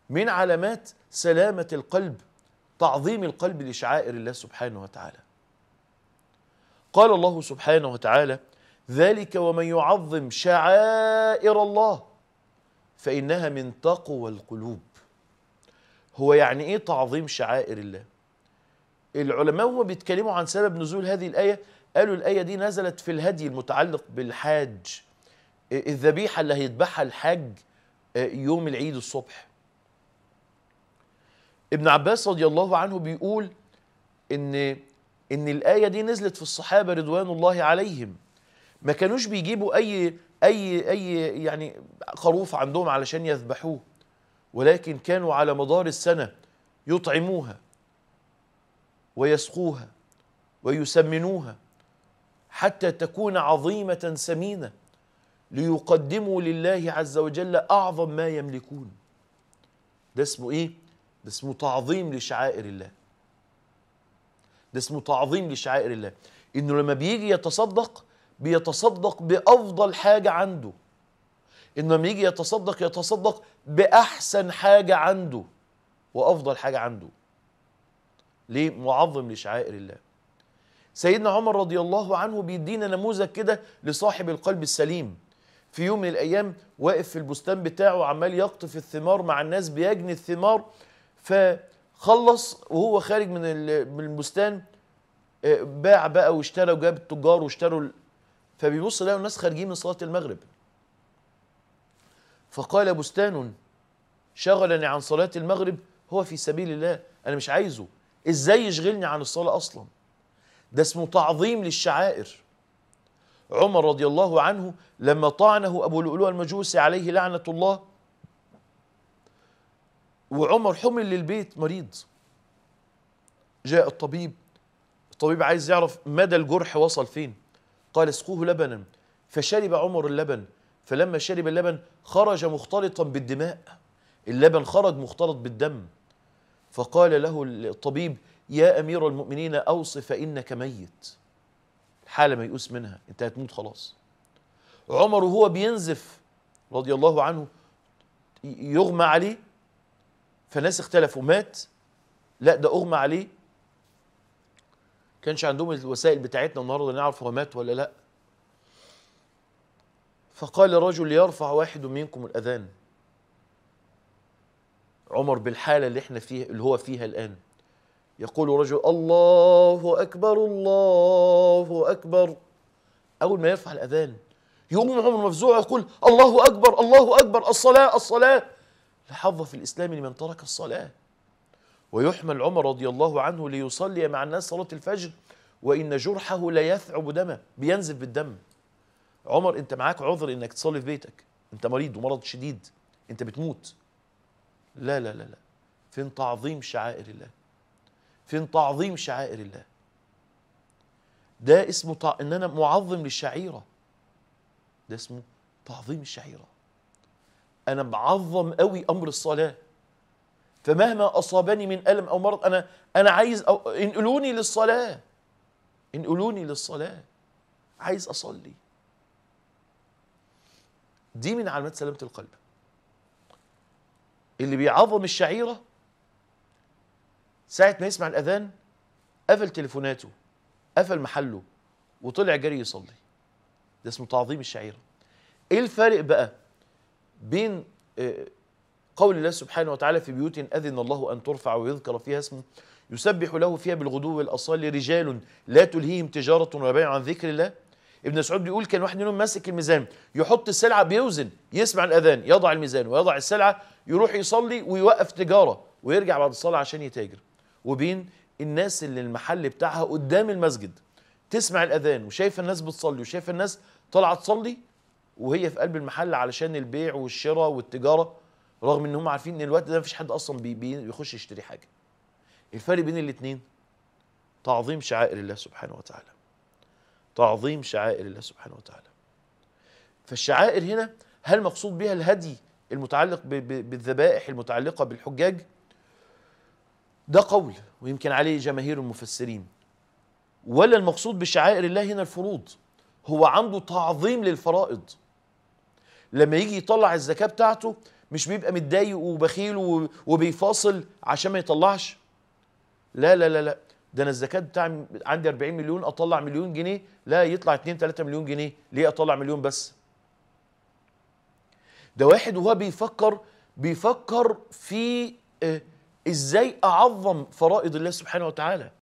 من علامات سلامة القلب تعظيم القلب لشعائر الله سبحانه وتعالى قال الله سبحانه وتعالى ذلك ومن يعظم شعائر الله فإنها من تقوى القلوب هو يعني ايه تعظيم شعائر الله العلماء هم بيتكلموا عن سبب نزول هذه الآية قالوا الآية دي نزلت في الهدي المتعلق بالحاج الذبيحة اللي هيذبحها الحاج يوم العيد الصبح ابن عباس رضي الله عنه بيقول ان ان الآية دي نزلت في الصحابة رضوان الله عليهم ما كانوش بيجيبوا أي أي أي يعني خروف عندهم علشان يذبحوه ولكن كانوا على مدار السنة يطعموها ويسقوها ويسمنوها حتى تكون عظيمة سمينة ليقدموا لله عز وجل أعظم ما يملكون ده اسمه إيه؟ ده اسمه تعظيم لشعائر الله ده اسمه تعظيم لشعائر الله إنه لما بيجي يتصدق بيتصدق بأفضل حاجة عنده إنه لما يجي يتصدق يتصدق بأحسن حاجة عنده وأفضل حاجة عنده ليه؟ معظم لشعائر الله سيدنا عمر رضي الله عنه بيدينا نموذج كده لصاحب القلب السليم في يوم من الأيام واقف في البستان بتاعه عمال يقطف الثمار مع الناس بيجني الثمار فخلص وهو خارج من من البستان باع بقى واشترى وجاب التجار واشتروا فبيبص لقوا الناس خارجين من صلاة المغرب فقال بستان شغلني عن صلاة المغرب هو في سبيل الله أنا مش عايزه إزاي يشغلني عن الصلاة أصلا ده اسمه تعظيم للشعائر عمر رضي الله عنه لما طعنه أبو لؤلؤ المجوسي عليه لعنة الله وعمر حمل للبيت مريض جاء الطبيب الطبيب عايز يعرف مدى الجرح وصل فين قال اسقوه لبنا فشرب عمر اللبن فلما شرب اللبن خرج مختلطا بالدماء اللبن خرج مختلط بالدم فقال له الطبيب يا أمير المؤمنين أوص فإنك ميت حالة ميؤوس منها أنت هتموت خلاص عمر وهو بينزف رضي الله عنه يغمى عليه فناس اختلفوا مات لا ده أغمى عليه كانش عندهم الوسائل بتاعتنا النهارده نعرف هو مات ولا لا فقال رجل يرفع واحد منكم الأذان عمر بالحالة اللي احنا فيها اللي هو فيها الآن يقول رجل الله أكبر الله أكبر أول ما يرفع الأذان يقوم عمر مفزوع يقول الله أكبر الله أكبر الصلاة الصلاة لا حظ في الإسلام لمن ترك الصلاة ويحمل عمر رضي الله عنه ليصلي مع الناس صلاة الفجر وإن جرحه لا يثعب دمه بينزف بالدم عمر أنت معاك عذر إنك تصلي في بيتك أنت مريض ومرض شديد أنت بتموت لا لا لا لا فين تعظيم شعائر الله فين تعظيم شعائر الله ده اسمه تع... ان انا معظم للشعيره ده اسمه تعظيم الشعيره انا معظم قوي امر الصلاه فمهما اصابني من الم او مرض انا انا عايز أو انقلوني للصلاه انقلوني للصلاه عايز اصلي دي من علامات سلامه القلب اللي بيعظم الشعيره ساعة ما يسمع الأذان قفل تليفوناته قفل محله وطلع جري يصلي ده اسمه تعظيم الشعيرة ايه الفارق بقى بين قول الله سبحانه وتعالى في بيوت أذن الله أن ترفع ويذكر فيها اسمه يسبح له فيها بالغدو والأصال رجال لا تلهيهم تجارة ولا بيع عن ذكر الله ابن مسعود بيقول كان واحد منهم ماسك الميزان يحط السلعة بيوزن يسمع الأذان يضع الميزان ويضع السلعة يروح يصلي ويوقف تجارة ويرجع بعد الصلاة عشان يتاجر وبين الناس اللي المحل بتاعها قدام المسجد تسمع الاذان وشايفه الناس بتصلي وشايفه الناس طالعه تصلي وهي في قلب المحل علشان البيع والشراء والتجاره رغم ان هم عارفين ان الوقت ده مفيش حد اصلا بي بي بيخش يشتري حاجه الفرق بين الاثنين تعظيم شعائر الله سبحانه وتعالى تعظيم شعائر الله سبحانه وتعالى فالشعائر هنا هل مقصود بها الهدي المتعلق بالذبائح المتعلقه بالحجاج ده قول ويمكن عليه جماهير المفسرين ولا المقصود بشعائر الله هنا الفروض هو عنده تعظيم للفرائض لما يجي يطلع الزكاة بتاعته مش بيبقى متضايق وبخيل و- وبيفاصل عشان ما يطلعش لا لا لا لا ده انا الزكاه بتاع عندي 40 مليون اطلع مليون جنيه لا يطلع 2 3 مليون جنيه ليه اطلع مليون بس ده واحد وهو بيفكر بيفكر في آه، ازاي اعظم فرائض الله سبحانه وتعالى